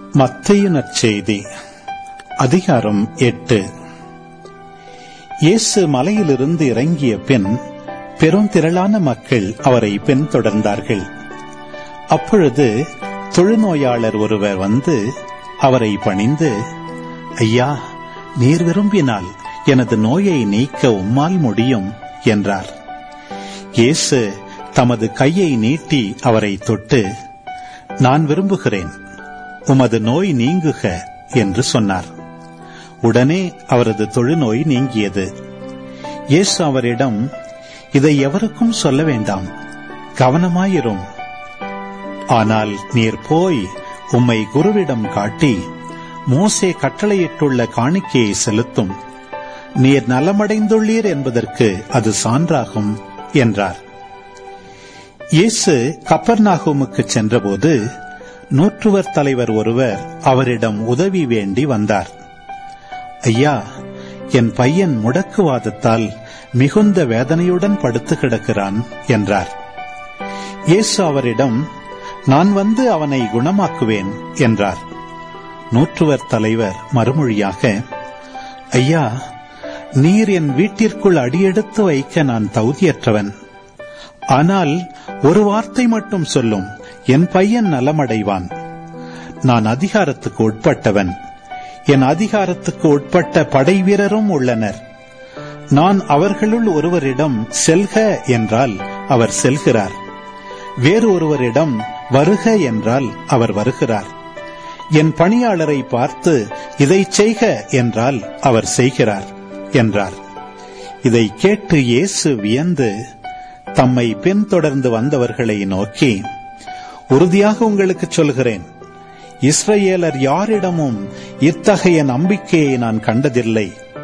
மத்தைய நற்செய்தி அதிகாரம் எட்டு இயேசு மலையிலிருந்து இறங்கிய பின் பெருந்திரளான மக்கள் அவரை பின்தொடர்ந்தார்கள் அப்பொழுது தொழுநோயாளர் ஒருவர் வந்து அவரை பணிந்து ஐயா நீர் விரும்பினால் எனது நோயை நீக்க உம்மால் முடியும் என்றார் இயேசு தமது கையை நீட்டி அவரை தொட்டு நான் விரும்புகிறேன் உமது நோய் நீங்குக என்று சொன்னார் உடனே அவரது தொழுநோய் நீங்கியது இயேசு அவரிடம் இதை எவருக்கும் சொல்ல வேண்டாம் கவனமாயிரும் ஆனால் நீர் போய் உம்மை குருவிடம் காட்டி மோசே கட்டளையிட்டுள்ள காணிக்கையை செலுத்தும் நீர் நலமடைந்துள்ளீர் என்பதற்கு அது சான்றாகும் என்றார் இயேசு கப்பர்நாகூமுக்கு சென்றபோது நூற்றுவர் தலைவர் ஒருவர் அவரிடம் உதவி வேண்டி வந்தார் ஐயா என் பையன் முடக்குவாதத்தால் மிகுந்த வேதனையுடன் படுத்து கிடக்கிறான் என்றார் இயேசு அவரிடம் நான் வந்து அவனை குணமாக்குவேன் என்றார் நூற்றுவர் தலைவர் மறுமொழியாக ஐயா நீர் என் வீட்டிற்குள் அடியெடுத்து வைக்க நான் தகுதியற்றவன் ஆனால் ஒரு வார்த்தை மட்டும் சொல்லும் என் பையன் நலமடைவான் நான் அதிகாரத்துக்கு உட்பட்டவன் என் அதிகாரத்துக்கு உட்பட்ட படை வீரரும் உள்ளனர் நான் அவர்களுள் ஒருவரிடம் செல்க என்றால் அவர் செல்கிறார் வேறு ஒருவரிடம் வருக என்றால் அவர் வருகிறார் என் பணியாளரை பார்த்து இதை செய்க என்றால் அவர் செய்கிறார் என்றார் இதை கேட்டு இயேசு வியந்து தம்மை பின்தொடர்ந்து வந்தவர்களை நோக்கி உறுதியாக உங்களுக்கு சொல்கிறேன் இஸ்ரேலர் யாரிடமும் இத்தகைய நம்பிக்கையை நான் கண்டதில்லை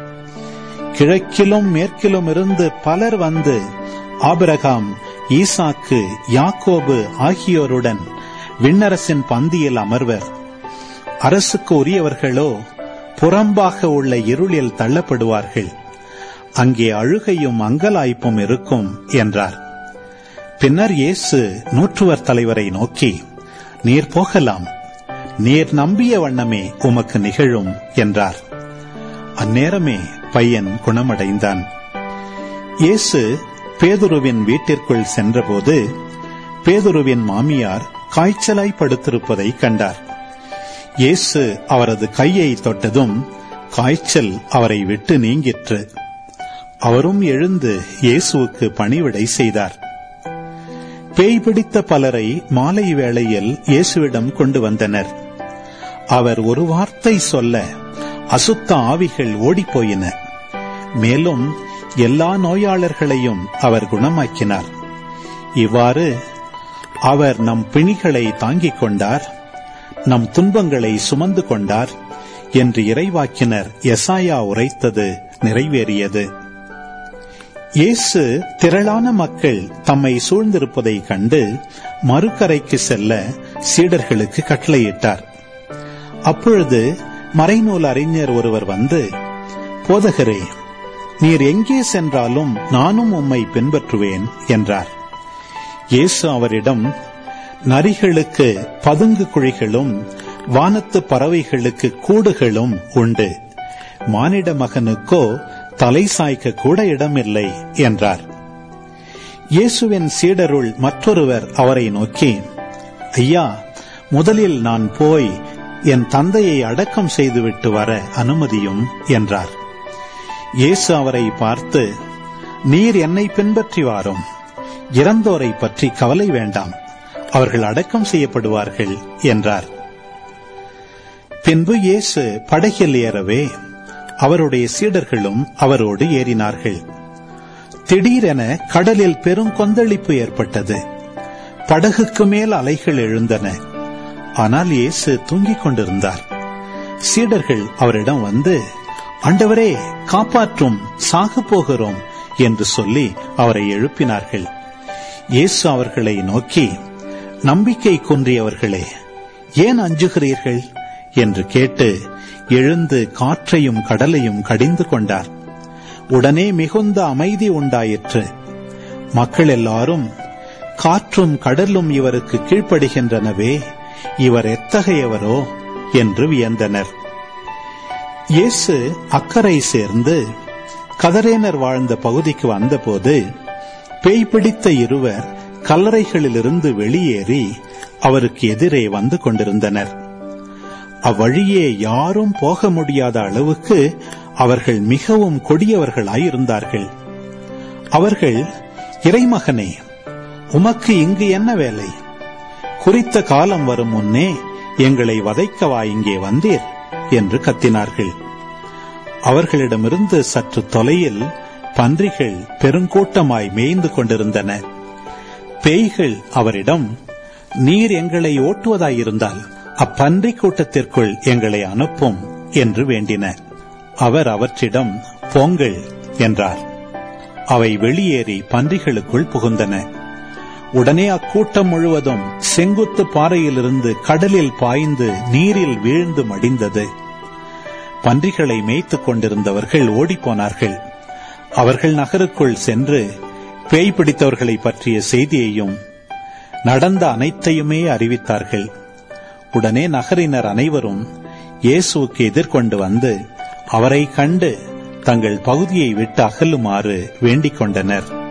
கிழக்கிலும் மேற்கிலும் இருந்து பலர் வந்து ஆபிரகாம் ஈசாக்கு யாக்கோபு ஆகியோருடன் விண்ணரசின் பந்தியில் அமர்வர் அரசுக்கு உரியவர்களோ புறம்பாக உள்ள இருளில் தள்ளப்படுவார்கள் அங்கே அழுகையும் அங்கலாய்ப்பும் இருக்கும் என்றார் பின்னர் இயேசு நூற்றுவர் தலைவரை நோக்கி நீர் போகலாம் நீர் நம்பிய வண்ணமே உமக்கு நிகழும் என்றார் அந்நேரமே பையன் குணமடைந்தான் இயேசு பேதுருவின் வீட்டிற்குள் சென்றபோது பேதுருவின் மாமியார் காய்ச்சலாய் படுத்திருப்பதை கண்டார் இயேசு அவரது கையை தொட்டதும் காய்ச்சல் அவரை விட்டு நீங்கிற்று அவரும் எழுந்து இயேசுவுக்கு பணிவிடை செய்தார் பேய் பிடித்த பலரை மாலை வேளையில் இயேசுவிடம் கொண்டு வந்தனர் அவர் ஒரு வார்த்தை சொல்ல அசுத்த ஆவிகள் ஓடிப்போயின மேலும் எல்லா நோயாளர்களையும் அவர் குணமாக்கினார் இவ்வாறு அவர் நம் பிணிகளை தாங்கிக் கொண்டார் நம் துன்பங்களை சுமந்து கொண்டார் என்று இறைவாக்கினர் எசாயா உரைத்தது நிறைவேறியது இயேசு திரளான மக்கள் தம்மை சூழ்ந்திருப்பதை கண்டு மறுக்கரைக்கு செல்ல சீடர்களுக்கு கட்டளையிட்டார் அப்பொழுது மறைநூல் அறிஞர் ஒருவர் வந்து போதகரே நீர் எங்கே சென்றாலும் நானும் உம்மை பின்பற்றுவேன் என்றார் இயேசு அவரிடம் நரிகளுக்கு பதுங்கு குழிகளும் வானத்து பறவைகளுக்கு கூடுகளும் உண்டு மானிட மகனுக்கோ தலை சாய்க்க கூட இடமில்லை என்றார் இயேசுவின் சீடருள் மற்றொருவர் அவரை நோக்கி ஐயா முதலில் நான் போய் என் தந்தையை அடக்கம் செய்துவிட்டு வர அனுமதியும் என்றார் இயேசு அவரை பார்த்து நீர் என்னை பின்பற்றி வாரும் இறந்தோரை பற்றி கவலை வேண்டாம் அவர்கள் அடக்கம் செய்யப்படுவார்கள் என்றார் பின்பு இயேசு படகில் ஏறவே அவருடைய சீடர்களும் அவரோடு ஏறினார்கள் திடீரென கடலில் பெரும் கொந்தளிப்பு ஏற்பட்டது படகுக்கு மேல் அலைகள் எழுந்தன ஆனால் இயேசு தூங்கிக் கொண்டிருந்தார் சீடர்கள் அவரிடம் வந்து ஆண்டவரே காப்பாற்றும் சாகு போகிறோம் என்று சொல்லி அவரை எழுப்பினார்கள் இயேசு அவர்களை நோக்கி நம்பிக்கை குன்றியவர்களே ஏன் அஞ்சுகிறீர்கள் என்று கேட்டு எழுந்து காற்றையும் கடலையும் கடிந்து கொண்டார் உடனே மிகுந்த அமைதி உண்டாயிற்று மக்கள் எல்லாரும் காற்றும் கடலும் இவருக்கு கீழ்ப்படுகின்றனவே இவர் எத்தகையவரோ என்று வியந்தனர் இயேசு அக்கறை சேர்ந்து கதரேனர் வாழ்ந்த பகுதிக்கு வந்தபோது பேய் பிடித்த இருவர் கல்லறைகளிலிருந்து வெளியேறி அவருக்கு எதிரே வந்து கொண்டிருந்தனர் அவ்வழியே யாரும் போக முடியாத அளவுக்கு அவர்கள் மிகவும் கொடியவர்களாயிருந்தார்கள் அவர்கள் இறைமகனே உமக்கு இங்கு என்ன வேலை குறித்த காலம் வரும் முன்னே எங்களை வதைக்கவா இங்கே வந்தீர் என்று கத்தினார்கள் அவர்களிடமிருந்து சற்று தொலையில் பன்றிகள் பெருங்கூட்டமாய் மேய்ந்து கொண்டிருந்தன பேய்கள் அவரிடம் நீர் எங்களை ஓட்டுவதாயிருந்தால் அப்பன்றி கூட்டத்திற்குள் எங்களை அனுப்பும் என்று வேண்டின அவர் அவற்றிடம் போங்கள் என்றார் அவை வெளியேறி பன்றிகளுக்குள் புகுந்தன உடனே அக்கூட்டம் முழுவதும் செங்குத்து பாறையிலிருந்து கடலில் பாய்ந்து நீரில் வீழ்ந்து மடிந்தது பன்றிகளை மேய்த்துக் கொண்டிருந்தவர்கள் ஓடிப்போனார்கள் அவர்கள் நகருக்குள் சென்று பேய் பிடித்தவர்களை பற்றிய செய்தியையும் நடந்த அனைத்தையுமே அறிவித்தார்கள் உடனே நகரினர் அனைவரும் இயேசுவுக்கு எதிர்கொண்டு வந்து அவரை கண்டு தங்கள் பகுதியை விட்டு அகலுமாறு வேண்டிக் கொண்டனர்